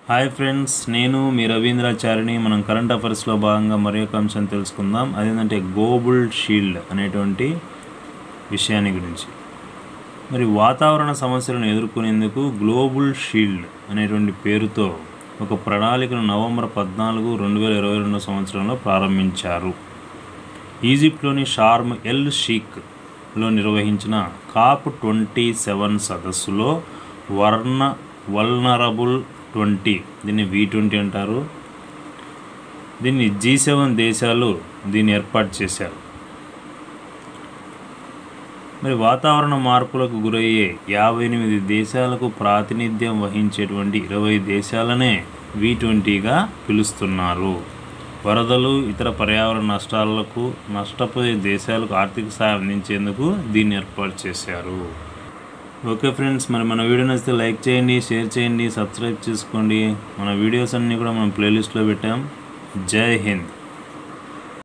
hi friends నేను మీ రవీంద్రాచారిని మనం current అఫైర్స్లో భాగంగా మరి ఒక అంశం తెలుసుకుందాం అదేంటంటే గోబుల్ షీల్డ్ అనేటువంటి విషయాన్ని గురించి మరి వాతావరణ సమస్యలను ఎదుర్కొనేందుకు గ్లోబల్ షీల్డ్ అనేటువంటి పేరుతో ఒక ప్రణాళికను నవంబర్ పద్నాలుగు రెండు వేల ఇరవై రెండు సంవత్సరంలో ప్రారంభించారు ఈజిప్ట్లోని షార్మ్ ఎల్ షీక్లో నిర్వహించిన కాప్ ట్వంటీ సెవెన్ సదస్సులో వర్ణ వల్నరబుల్ ట్వంటీ దీన్ని వి ట్వంటీ అంటారు దీన్ని జీ సెవెన్ దేశాలు దీన్ని ఏర్పాటు చేశారు మరి వాతావరణ మార్పులకు గురయ్యే యాభై ఎనిమిది దేశాలకు ప్రాతినిధ్యం వహించేటువంటి ఇరవై దేశాలనే వి ట్వంటీగా పిలుస్తున్నారు వరదలు ఇతర పర్యావరణ నష్టాలకు నష్టపోయే దేశాలకు ఆర్థిక సాయం అందించేందుకు దీన్ని ఏర్పాటు చేశారు ఓకే ఫ్రెండ్స్ మరి మన వీడియో నచ్చితే లైక్ చేయండి షేర్ చేయండి సబ్స్క్రైబ్ చేసుకోండి మన వీడియోస్ అన్నీ కూడా మనం ప్లేలిస్ట్లో పెట్టాం జై హింద్